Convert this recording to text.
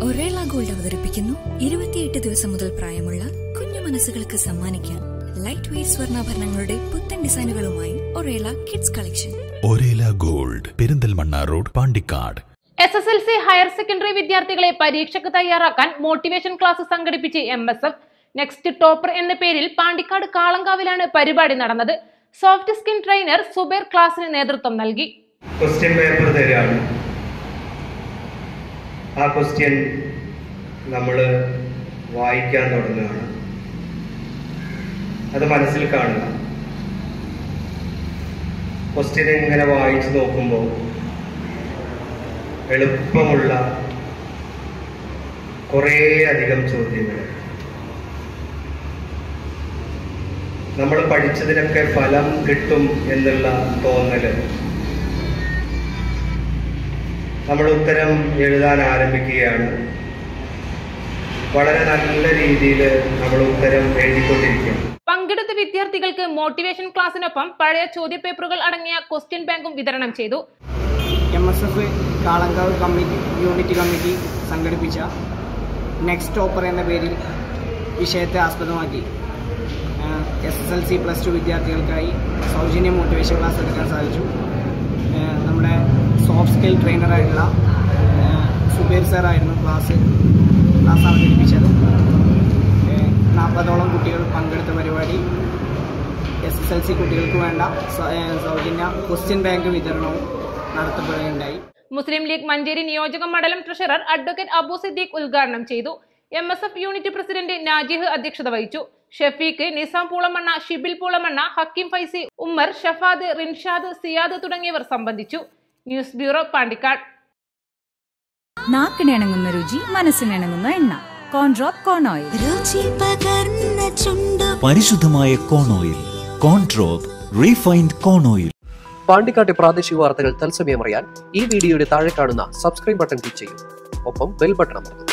ഒറേള gold അവതരിപ്പിക്കുന്നു ഇരുപത്തിയെട്ട് ദിവസം മുതൽ പ്രായമുള്ള കുഞ്ഞു മനസ്സുകൾക്ക് സമ്മാനിക്കാൻ ലൈറ്റ് വെയ്റ്റ് സ്വർണ്ണാഭരണങ്ങളുടെ പുത്തൻ ഡിസൈനുകളുമായി Orela kids collection Orela gold Perinthalmanna road Pandikkad S S L C higher secondary വിദ്യാർത്ഥികളെ പരീക്ഷയ്ക്ക് തയ്യാറാക്കാൻ മോട്ടിവേഷൻ ക്ലാസ് സംഘടിപ്പിച്ച് M S F next topper എന്ന പേരിൽ പാണ്ടിക്കാട് കാളങ്കാവിലാണ് പരിപാടി നടന്നത് സോഫ്റ്റ് സ്കിൻ ട്രെയിനർ സുബേർ ക്ലാസിന് നേതൃത്വം നൽകി ക്വസ്റ്റ്യൻ പേപ്പർ തരികയാണ് ആ ക്വസ്റ്റ്യൻ നമ്മൾ വായിക്കാൻ തുടങ്ങുകയാണ് അത് മനസ്സിൽ കാണുക ക്വസ്റ്റ്യൻ ഇങ്ങനെ വായിച്ചു നോക്കുമ്പോൾ എളുപ്പമുള്ള കുറേ അധികം ചോദ്യങ്ങൾ നമ്മൾ പഠിച്ചതിനൊക്കെ ഫലം കിട്ടും എന്നുള്ള തോന്നല് നമ്മൾ ഉത്തരം എഴുതാൻ ആരംഭിക്കുകയാണ് വളരെ നല്ല രീതിയിൽ നമ്മൾ ഉത്തരം എഴുതിക്കൊണ്ടിരിക്കുകയാണ് പങ്കെടുത്ത വിദ്യാർത്ഥികൾക്ക് മോട്ടിവേഷൻ ക്ലാസ്സിനൊപ്പം പഴയ ചോദ്യപേപ്പറുകൾ അടങ്ങിയ ക്വസ്റ്റ്യൻ ബാങ്കും വിതരണം ചെയ്തു M S F Kalankavu committee unit committee സംഘടിപ്പിച്ച നെക്സ്റ്റ് ടോപ്പർ എന്ന പേരിൽ വിഷയത്തെ ആസ്പദമാക്കി S S L C plus two വിദ്യാർത്ഥികൾക്കായി സൗജന്യ മോട്ടിവേഷൻ ക്ലാസ് എടുക്കാൻ സാധിച്ചു ആ, നമ്മുടെ സോഫ്റ്റ് സ്കിൽ ട്രെയിനറായിട്ടുള്ള സുബേർ സാറായിരുന്നു ക്ലാസ് ക്ലാസ് അവതരിപ്പിച്ചത് നാൽപ്പതോളം കുട്ടികൾ പങ്കെടുത്ത പരിപാടി എസ് എസ് എൽ സി കുട്ടികൾക്ക് വേണ്ട സ- ഏ, സൗജന്യ ക്വസ്റ്റ്യൻ ബാങ്ക് വിതരണവും നടത്തപ്പെടുകയുണ്ടായി മുസ്ലിം ലീഗ് മഞ്ചേരി നിയോജക മണ്ഡലം ട്രഷറർ അഡ്വക്കേറ്റ് അബു സിദ്ദീഖ് ഉദ്ഘാടനം ചെയ്തു M S F unit president Najih അധ്യക്ഷത വഹിച്ചു ഷഫീഖ് നിസാം പൂളമണ്ണ ഷിബിൽ പൂളമണ്ണ ഹക്കീം ഫൈസി ഉമ്മർ ഷഫാദ് റിൻഷാദ് സിയാദ് തുടങ്ങിയവർ സംബന്ധിച്ചു ന്യൂസ് ബ്യൂറോ പാണ്ടിക്കാട് നാക്കിനിണങ്ങുന്ന രുചി മനസ്സിനിണങ്ങുന്ന എണ്ണ കോൺഡ്രോപ്പ് കോൺ ഓയിൽ രുചി പകർന്ന ചുണ്ടു പരിശുദ്ധമായ കോൺ ഓയിൽ കോൺട്രോപ്പ് റീഫൈൻഡ് കോൺ ഓയിൽ പാണ്ടിക്കാട്ടെ പ്രാദേശിക വാർത്തകൾ തത്സമയം അറിയാൻ ഈ വീഡിയോയുടെ താഴെ കാണുന്ന സബ്സ്ക്രൈബ് ബട്ടൺ ക്ലിക്ക് ചെയ്യും ഒപ്പം ബെൽ ബട്ടൺ അമർത്തും